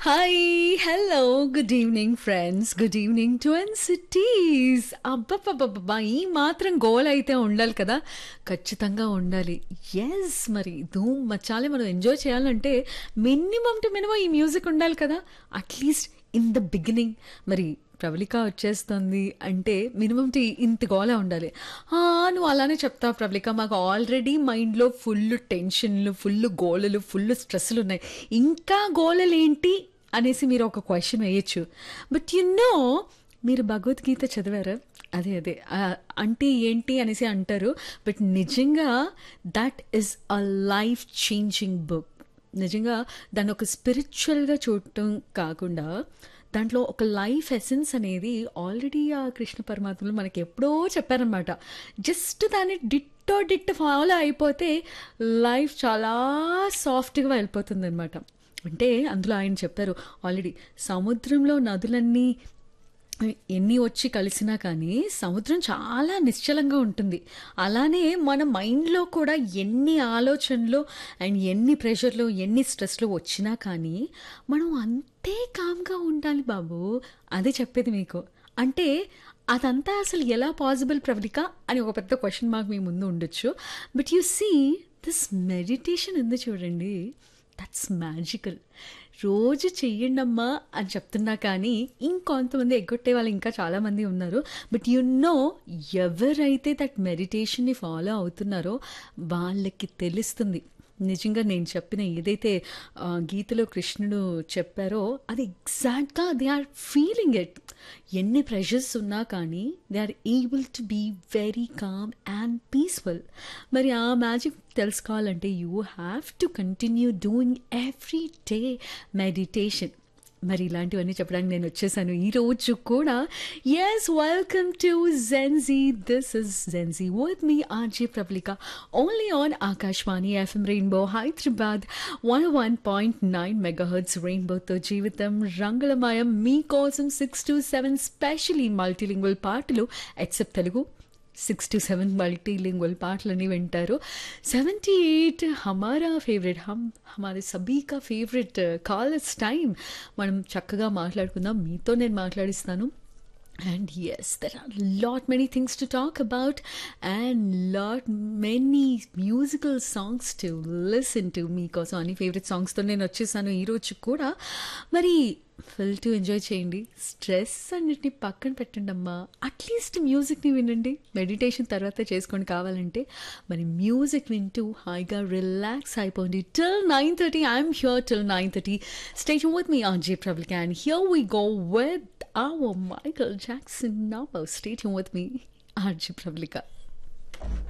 Hi hello good evening friends good evening twin cities అబ్బబ్బబ్బబ్బా ఈ మాత్రం గోల్ అయితే ఉండాలి కదా ఖచ్చితంగా ఉండాలి ఎస్ మరి ధూమ్ మచ్చాలే మనం ఎంజాయ్ చేయాలంటే మినిమం టు మినిమం ఈ మ్యూజిక్ ఉండాలి కదా అట్లీస్ట్ ఇన్ ద బిగినింగ్ మరి ప్రవళిక వచ్చేస్తుంది అంటే మినిమం టీ ఇంత గోలే ఉండాలి "ఆ, నువ్వు అలానే చెప్తావు ప్రవళిక మాకు ఆల్రెడీ మైండ్లో ఫుల్ టెన్షన్లు ఫుల్ గోలలు ఫుల్ స్ట్రెస్లు ఉన్నాయి ఇంకా గోలలు ఏంటి అనేసి మీరు ఒక క్వశ్చన్ వేయచ్చు బట్ యు నో మీరు భగవద్గీత చదివారా అదే అదే ఆ, అంటే ఏంటి అనేసి అంటారు బట్ నిజంగా that is a life changing book నిజంగా దాన్ని ఒక స్పిరిచువల్గా చూడటం కాకుండా దాంట్లో ఒక లైఫ్ ఎసెన్స్ అనేది ఆల్రెడీ ఆ కృష్ణ పరమాత్మలు మనకి ఎప్పుడో చెప్పారనమాట జస్ట్ దాన్ని డిట్టో డిట్ ఫాలో అయిపోతే లైఫ్ చాలా సాఫ్ట్గా వెళ్ళిపోతుంది అనమాట అంటే అందులో ఆయన చెప్పారు ఆల్రెడీ సముద్రంలో నదులన్నీ ఎన్ని వచ్చి కలిసినా కానీ సముద్రం చాలా నిశ్చలంగా ఉంటుంది అలానే మన మైండ్లో కూడా ఎన్ని ఆలోచనలు అండ్ ఎన్ని ప్రెషర్లు ఎన్ని స్ట్రెస్లు వచ్చినా కానీ మనం అంతే కామ్గా ఉండాలి బాబు అదే చెప్పేది మీకు అంటే అదంతా అసలు ఎలా పాసిబుల్ ప్రవళిక అని ఒక పెద్ద క్వశ్చన్ మార్క్ మీ ముందు ఉండొచ్చు but you see this meditation ఉంది చూడండి దట్స్ మ్యాజికల్ రోజు చెయ్యండమ్మా అని చెప్తున్నా కానీ ఇంకొంతమంది ఎగ్గొట్టే వాళ్ళు ఇంకా చాలామంది ఉన్నారు బట్ యు నో ఎవరైతే దట్ మెడిటేషన్ని ఫాలో అవుతున్నారో వాళ్ళకి తెలుస్తుంది నిజంగా నేను చెప్పిన ఏదైతే ఆ, గీతలో కృష్ణుడు చెప్పారో అది ఎగ్జాక్ట్గా దే ఆర్ ఫీలింగ్ ఇట్ ఎన్ని ప్రెషర్స్ ఉన్నా కానీ they are able to be very calm and peaceful మరి ఆ మ్యాజిక్ తెలుసుకోవాలంటే you have to continue doing every day meditation మరి ఇలాంటివన్నీ చెప్పడానికి నేను వచ్చేసాను ఈ రోజు కూడా yes welcome to Gen Z this is Gen Z with me RJ Prabalika only on Akashvani FM rainbow Hyderabad one one point nine megahertz రెయిన్బోతో జీవితం రంగులమయం మీకోసం six to seven especially multilingual పాటలు except Telugu six to seven multilingual పాటలని వింటారు సెవెంటీ ఎయిట్ హమారా favourite హమ్ హమారే సభీ కా ఫేవరెట్ కాలర్స్ టైం మనం చక్కగా మాట్లాడుకుందాం మీతో నేను మాట్లాడిస్తాను And yes, there are lot many things to talk about and lot many musical songs to listen to మీకోసం అన్ని ఫేవరెట్ సాంగ్స్తో నేను వచ్చేసాను ఈరోజు కూడా మరి ఫుల్ టు ఎంజాయ్ చేయండి స్ట్రెస్ అన్నిటిని పక్కన పెట్టండి అమ్మా అట్లీస్ట్ మ్యూజిక్ని వినండి మెడిటేషన్ తర్వాత చేసుకోండి కావాలంటే మరి మ్యూజిక్ వింటూ హాయిగా రిలాక్స్ అయిపోండి till nine thirty I'm here till nine thirty state with me RJ Prabul and here we go with our Michael Jackson number. Stay tuned with me, Archie Pravlika.